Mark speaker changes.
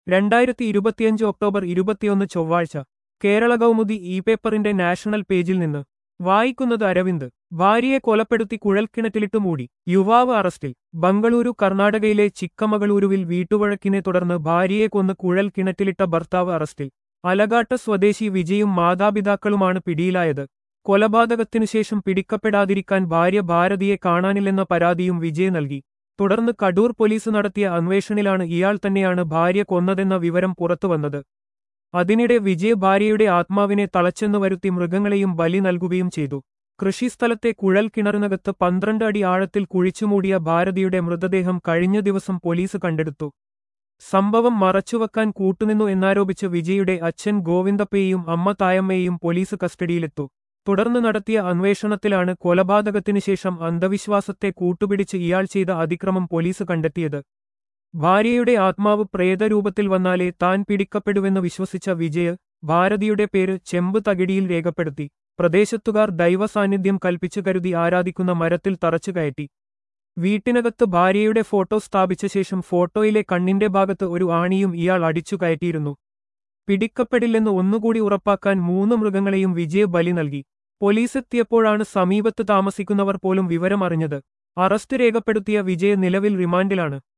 Speaker 1: രണ്ടായിരത്തി ഇരുപത്തിയഞ്ച് ഒക്ടോബർ ഇരുപത്തിയൊന്ന് ചൊവ്വാഴ്ച കേരള കൗമുദി ഇ പേപ്പറിന്റെ നാഷണൽ പേജിൽ നിന്ന് വായിക്കുന്നത് അരവിന്ദ് ഭാര്യയെ കൊലപ്പെടുത്തി കുഴൽക്കിണറ്റിലിട്ട് മൂടി യുവാവ് അറസ്റ്റിൽ ബംഗളൂരു കർണാടകയിലെ ചിക്കമകളൂരുവിൽ വീട്ടുവഴക്കിനെ തുടർന്ന് ഭാര്യയെ കൊന്ന് കുഴൽ കിണറ്റിലിട്ട ഭർത്താവ് അറസ്റ്റിൽ അലകാട്ട് സ്വദേശി വിജയും മാതാപിതാക്കളുമാണ് പിടിയിലായത് കൊലപാതകത്തിനുശേഷം പിടിക്കപ്പെടാതിരിക്കാൻ ഭാര്യ ഭാരതിയെ കാണാനില്ലെന്ന പരാതിയും വിജയ് നൽകി തുടർന്ന് കടൂർ പോലീസ് നടത്തിയ അന്വേഷണിലാണ് ഇയാൾ തന്നെയാണ് ഭാര്യ കൊന്നതെന്ന വിവരം പുറത്തുവന്നത് അതിനിടെ വിജയ് ഭാര്യയുടെ ആത്മാവിനെ തളച്ചെന്നു വരുത്തി മൃഗങ്ങളെയും ബലി നൽകുകയും ചെയ്തു കൃഷിസ്ഥലത്തെ കുഴൽ കിണറിനകത്ത് പന്ത്രണ്ട് അടി ആഴത്തിൽ കുഴിച്ചുമൂടിയ ഭാരതിയുടെ മൃതദേഹം കഴിഞ്ഞ ദിവസം പോലീസ് കണ്ടെടുത്തു സംഭവം മറച്ചുവെക്കാൻ കൂട്ടുനിന്നു എന്നാരോപിച്ച് വിജയുടെ അച്ഛൻ ഗോവിന്ദപ്പയെയും അമ്മ തായമ്മയെയും പോലീസ് കസ്റ്റഡിയിലെത്തു തുടർന്ന് നടത്തിയ അന്വേഷണത്തിലാണ് കൊലപാതകത്തിനു ശേഷം അന്ധവിശ്വാസത്തെ കൂട്ടുപിടിച്ച് ഇയാൾ ചെയ്ത അതിക്രമം പോലീസ് കണ്ടെത്തിയത് ഭാര്യയുടെ ആത്മാവ് പ്രേതരൂപത്തിൽ വന്നാലേ താൻ പിടിക്കപ്പെടുവെന്ന് വിശ്വസിച്ച വിജയ് ഭാരതിയുടെ പേര് ചെമ്പ് തകിടിയിൽ രേഖപ്പെടുത്തി പ്രദേശത്തുകാർ ദൈവസാന്നിധ്യം കൽപ്പിച്ചു കരുതി ആരാധിക്കുന്ന മരത്തിൽ തറച്ചു കയറ്റി വീട്ടിനകത്ത് ഭാര്യയുടെ ഫോട്ടോ സ്ഥാപിച്ച ശേഷം ഫോട്ടോയിലെ കണ്ണിന്റെ ഭാഗത്ത് ഒരു ആണിയും ഇയാൾ അടിച്ചു കയറ്റിയിരുന്നു പിടിക്കപ്പെടില്ലെന്ന് ഒന്നുകൂടി ഉറപ്പാക്കാൻ മൂന്ന് മൃഗങ്ങളെയും വിജയ് ബലി നൽകി പോലീസെത്തിയപ്പോഴാണ് സമീപത്ത് താമസിക്കുന്നവർ പോലും വിവരമറിഞ്ഞത് അറസ്റ്റ് രേഖപ്പെടുത്തിയ വിജയ് നിലവിൽ റിമാൻഡിലാണ്